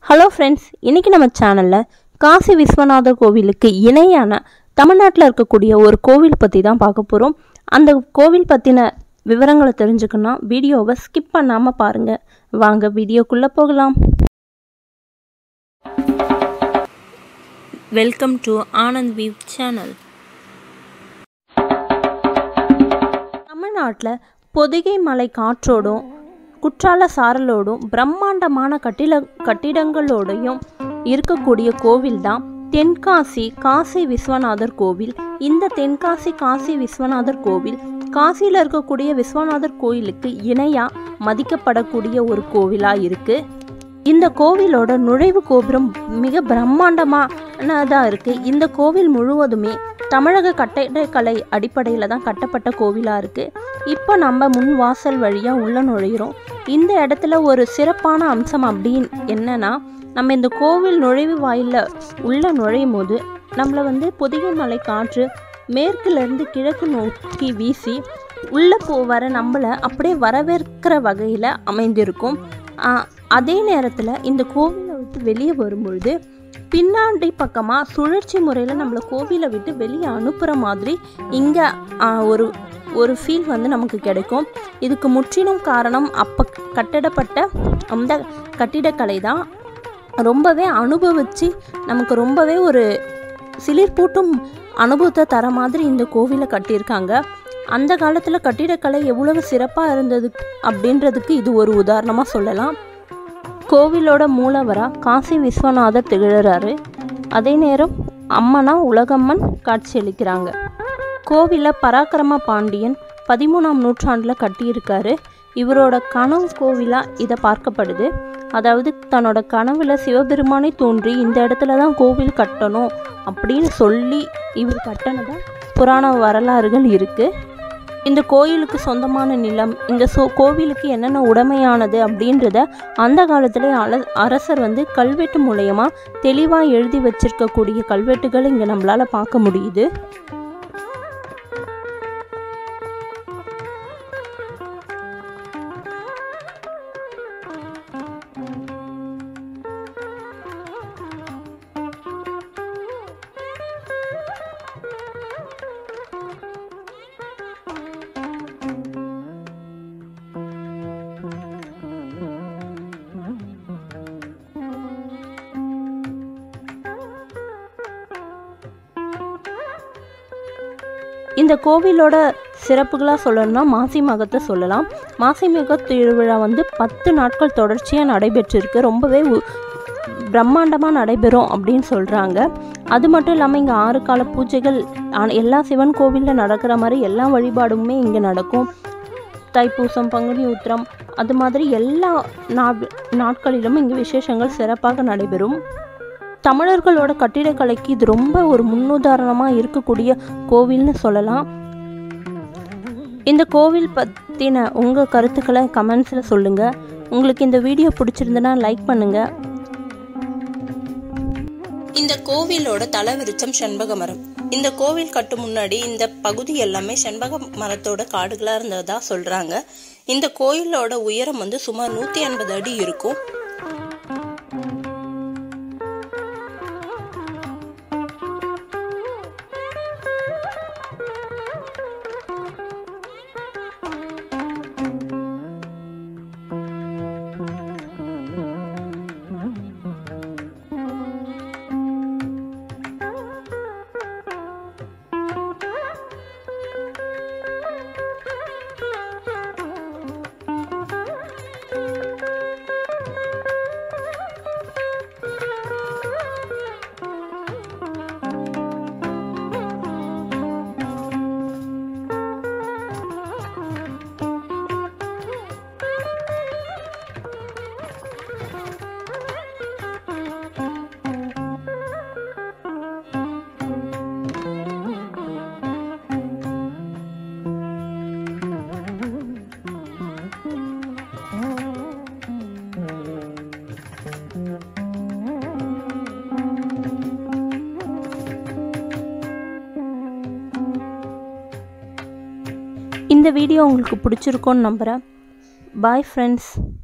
hello friends இன்றைக்கி நம்ம சேனலில் காசி விஸ்வநாதர் கோவிலுக்கு இணையான தமிழ்நாட்டில் இருக்கக்கூடிய ஒரு கோவில் பற்றி தான் பார்க்க போகிறோம் அந்த கோவில் பற்றின விவரங்களை தெரிஞ்சுக்கணும்னா வீடியோவை ஸ்கிப் பண்ணாமல் பாருங்கள் வாங்க வீடியோக்குள்ளே போகலாம் welcome to Anand weave channel தமிழ்நாட்டில் பொதிகை மலை காற்றோடும் குற்றால சாரலோடும் பிரம்மாண்டமான கட்டிட கட்டிடங்களோடையும் இருக்கக்கூடிய கோவில் தான் தென்காசி காசி விஸ்வநாதர் கோவில் இந்த தென்காசி காசி விஸ்வநாதர் கோவில் காசியில் இருக்கக்கூடிய விஸ்வநாதர் கோயிலுக்கு இணையாக மதிக்கப்படக்கூடிய ஒரு கோவிலாக இருக்குது இந்த கோவிலோட நுழைவு கோபுரம் மிக பிரம்மாண்டமானதாக இருக்குது இந்த கோவில் முழுவதுமே தமிழக கட்டடக்கலை அடிப்படையில் தான் கட்டப்பட்ட கோவிலாக இருக்குது இப்போ நம்ம முன் வாசல் வழியாக உள்ள நுழையிறோம் இந்த இடத்துல ஒரு சிறப்பான அம்சம் அப்படின்னு என்னன்னா நம்ம இந்த கோவில் நுழைவு வாயிலில் உள்ள நுழையும் போது நம்மளை வந்து பொதிகை மலை காற்று மேற்குலேருந்து கிழக்கு நோக்கி வீசி உள்ளே போ வர நம்மளை அப்படியே வரவேற்கிற வகையில் அமைந்திருக்கும் ஆஹ், அதே நேரத்தில் இந்த கோவிலை விட்டு வெளியே வரும்பொழுது பின்னாடி பக்கமாக சுழற்சி முறையில் நம்மளை கோவிலை விட்டு வெளியே அனுப்புகிற மாதிரி இங்கே ஒரு ஒரு ஃபீல் வந்து நமக்கு கிடைக்கும் இதுக்கு முற்றிலும் காரணம் அப்போ கட்டிடப்பட்ட அந்த கட்டிடக்கலை தான் ரொம்பவே அனுபவித்து நமக்கு ரொம்பவே ஒரு சிலிர்ப்பூட்டும் அனுபவத்தை தர மாதிரி இந்த கோவிலை கட்டியிருக்காங்க அந்த காலத்தில் கட்டிடக்கலை எவ்வளவு சிறப்பாக இருந்தது அப்படின்றதுக்கு இது ஒரு உதாரணமாக சொல்லலாம் கோவிலோட மூலவராக காசி விஸ்வநாதர் திகழறாரு அதே நேரம் அம்மனா உலகம்மன் காட்சியளிக்கிறாங்க கோவிலை பராக்கிரம பாண்டியன் பதிமூணாம் நூற்றாண்டில் கட்டியிருக்காரு இவரோட கனவு கோவிலாக இதை பார்க்கப்படுது அதாவது தன்னோட கனவுல சிவபெருமானை தோன்றி இந்த இடத்துல தான் கோவில் கட்டணும் அப்படின்னு சொல்லி இவர் கட்டினதா புராண வரலாறுகள் இருக்குது இந்த கோயிலுக்கு சொந்தமான நிலம் இந்த சோ கோவிலுக்கு என்னென்ன உடைமையானது அப்படின்றத அந்த காலத்திலே அல அரசர் வந்து கல்வெட்டு மூலயமா தெளிவாக எழுதி வச்சிருக்கக்கூடிய கல்வெட்டுகள் இங்கே நம்மளால் பார்க்க முடியுது இந்த கோவிலோட சிறப்புகளாக சொல்லணும்னா மாசி மகத்தை சொல்லலாம் மாசி மக திருவிழா வந்து பத்து நாட்கள் தொடர்ச்சியாக நடைபெற்றிருக்கு ரொம்பவே உ- பிரம்மாண்டமாக நடைபெறும் அப்படின்னு சொல்கிறாங்க அது மட்டும் இல்லாமல் இங்கே ஆறு கால பூஜைகள் ஆன- எல்லா சிவன் கோவிலில் நடக்கிற மாதிரி எல்லா வழிபாடுமே இங்கே நடக்கும் தைப்பூசம் பங்குனி உத்திரம் அது மாதிரி எல்லா நா- நாட்களிலும் இங்கே விசேஷங்கள் சிறப்பாக நடைபெறும் தமிழர்களோட கட்டிடக்கலைக்கு இது ரொம்ப ஒரு முன்னுதாரணமாக இருக்கக்கூடிய கோவில்னு சொல்லலாம் இந்த கோவில் பற்றின உங்கள் கருத்துக்களை கமெண்ட்ஸில் சொல்லுங்கள் உங்களுக்கு இந்த வீடியோ பிடிச்சிருந்துன்னா லைக் பண்ணுங்கள் இந்த கோவிலோட தலவிருச்சம் செண்பக மரம் இந்த கோவில் கட்டும் முன்னாடி இந்த பகுதி எல்லாமே செண்பக மரத்தோட காடுகளா இருந்ததா சொல்றாங்க இந்த கோயிலோட உயரம் வந்து சுமார் நூத்தி எண்பது அடி இருக்கும் இந்த வீடியோ உங்களுக்கு பிடிச்சிருக்கோன்னு நம்புகிறேன் பாய் ஃப்ரெண்ட்ஸ்